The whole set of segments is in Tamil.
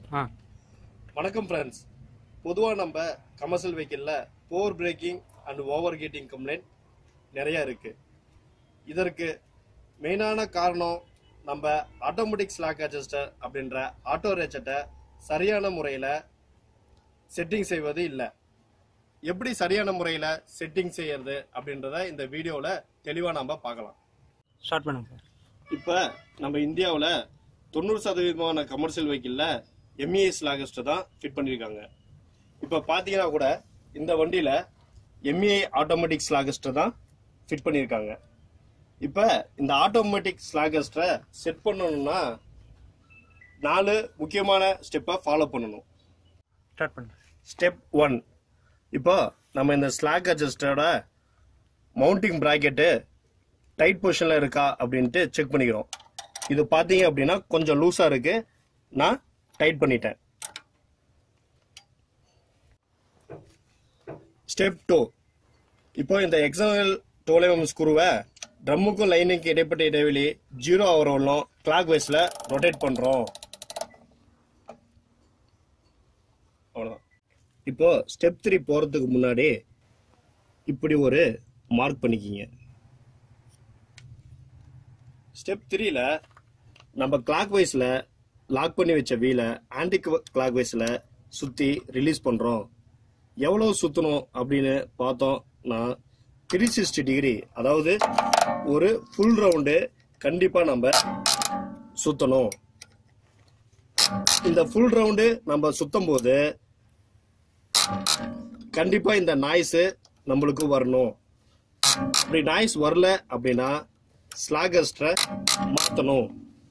ஆ வணக்கம் ஃப்ரெண்ட்ஸ் பொதுவாக நம்ம கமர்ஷியல் வெஹிக்கிளில் poor braking and overheating complaint நிறைய இருக்கு இதற்கு மெயினான காரணம் நம்ம ஆட்டோமேட்டிக் ஸ்லாக் அட்ஜஸ்டர் அப்படின்ற ஆட்டோ ரேச்சட்டை சரியான முறையில் செட்டிங் செய்வது இல்லை எப்படி சரியான முறையில் செட்டிங் செய்யறது அப்படின்றத இந்த வீடியோவில் தெளிவாக நம்ம பார்க்கலாம் ஸ்டார்ட் பண்ணுங்க சார் இப்போ நம்ம இந்தியாவில் தொண்ணூறு சதவீதமான கமர்ஷியல் வெஹிக்கிளில் எம்இஎஸ் லாகஸ்ட்டை தான் ஃபிட் பண்ணியிருக்காங்க இப்போ பார்த்தீங்கன்னா கூட இந்த வண்டியில் எம்இஐ ஆட்டோமேட்டிக் ஸ்லாகஸ்ட்டை தான் ஃபிட் பண்ணியிருக்காங்க இப்போ இந்த ஆட்டோமேட்டிக் ஸ்லாகஸ்ட்டை செட் பண்ணணும்னா நாலு முக்கியமான ஸ்டெப்பை ஃபாலோ பண்ணணும் ஸ்டார்ட் பண்ணுங்க ஸ்டெப் ஒன் இப்போ நம்ம இந்த ஸ்லாக் அட்ஜஸ்டரோட மவுண்டிங் ப்ராக்கெட்டு டைட் பொசிஷனில் இருக்கா அப்படின்ட்டு செக் பண்ணிக்கிறோம் இது பார்த்தீங்க அப்படின்னா கொஞ்சம் லூஸாக இருக்கு நான் டைட் பண்ணிட்டேன் ஸ்டெப் டூ இப்போ இந்த எக்ஸாம்பிள் டோலேவம் ஸ்க்ரூவை ட்ரம்முக்கும் லைனுக்கும் இடைப்பட்ட இடைவெளி ஜீரோ ஆகிற வரலும் கிளாக் வைஸில் ரொட்டேட் பண்ணுறோம் அவ்வளோதான் இப்போ ஸ்டெப் த்ரீ போகிறதுக்கு முன்னாடி இப்படி ஒரு மார்க் பண்ணிக்கிங்க ஸ்டெப் த்ரீல நம்ம கிளாக் வைஸில் லாக் பண்ணி வச்ச வீலை ஆன்டி கிளாக் வைஸில் சுற்றி ரிலீஸ் பண்ணுறோம் எவ்வளோ சுற்றணும் அப்படின்னு பார்த்தோம்னா த்ரீ சிக்ஸ்டி டிகிரி அதாவது ஒரு ஃபுல் ரவுண்டு கண்டிப்பாக நம்ம சுற்றணும் இந்த ஃபுல் ரவுண்டு நம்ம சுத்தும் போது கண்டிப்பா இந்த நாய்ஸ் நம்மளுக்கு வரணும் அப்படி நாய்ஸ் வரல அப்படின்னா ஸ்லாகஸ்டரை மாத்தணும்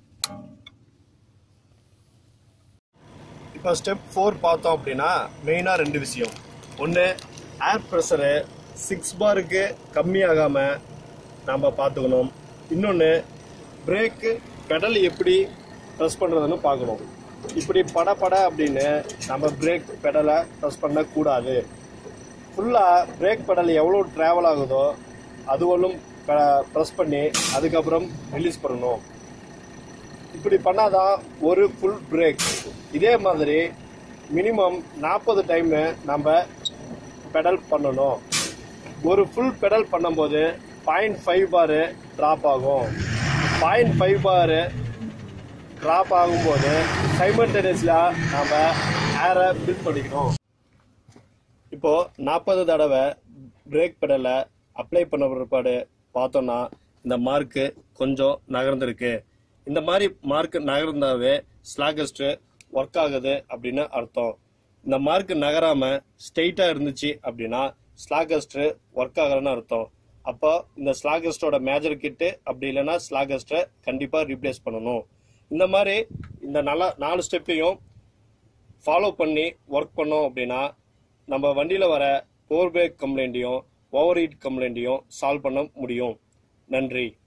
இப்போ ஸ்டெப் ஃபோர் பார்த்தோம் அப்படின்னா மெயினாக ரெண்டு விஷயம் ஒன்று ஏர் ப்ரெஷரு சிக்ஸ் பாருக்கு கம்மியாகாம நாம் பார்த்துக்கணும் இன்னொன்று பிரேக்கு பெடல் எப்படி ப்ரெஸ் பண்ணுறதுன்னு பார்க்கணும் இப்படி பட பட அப்படின்னு நம்ம பிரேக் பெடலை ப்ரெஸ் பண்ணக்கூடாது ஃபுல்லாக பிரேக் பெடல் எவ்வளோ ட்ராவல் ஆகுதோ அதுவரையும் ப்ரெஸ் பண்ணி அதுக்கப்புறம் ரிலீஸ் பண்ணணும் இப்படி பண்ணாதான் ஒரு ஃபுல் பிரேக் இதே மாதிரி மினிமம் நாற்பது டைம் நம்ம பெடல் பண்ணணும் ஒரு ஃபுல் பெடல் பண்ணும்போது பாயிண்ட் ஃபைவ் பாரு ட்ராப் ஆகும் பாயிண்ட் ஃபைவ் பாரு ட்ராப் ஆகும்போது சைமல்டேனியஸில் நம்ம ஏரை ஃபில் பண்ணிக்கணும் இப்போ நாற்பது தடவை பிரேக் பெடலை அப்ளை பண்ண பிற்பாடு பார்த்தோம்னா இந்த மார்க்கு கொஞ்சம் நகர்ந்திருக்கு இந்த மாதிரி மார்க் நகர்ந்தாவே ஸ்லாகஸ்ட் ஒர்க் ஆகுது அப்படின்னு அர்த்தம் இந்த மார்க் நகராம ஸ்ட்ரெயிட்டா இருந்துச்சு அப்படின்னா ஸ்லாகஸ்ட் ஒர்க் ஆகலன்னு அர்த்தம் அப்போ இந்த ஸ்லாகஸ்டோட மேஜர் கிட்டு அப்படி இல்லைன்னா ஸ்லாகஸ்ட்டை கண்டிப்பா ரீப்ளேஸ் பண்ணணும் இந்த மாதிரி இந்த நல்ல நாலு ஸ்டெப்பையும் ஃபாலோ பண்ணி ஒர்க் பண்ணோம் அப்படின்னா நம்ம வண்டியில் வர போர் பிரேக் கம்ப்ளைண்ட்டையும் ஓவர் ஹீட் கம்ப்ளைண்ட்டையும் சால்வ் பண்ண முடியும் நன்றி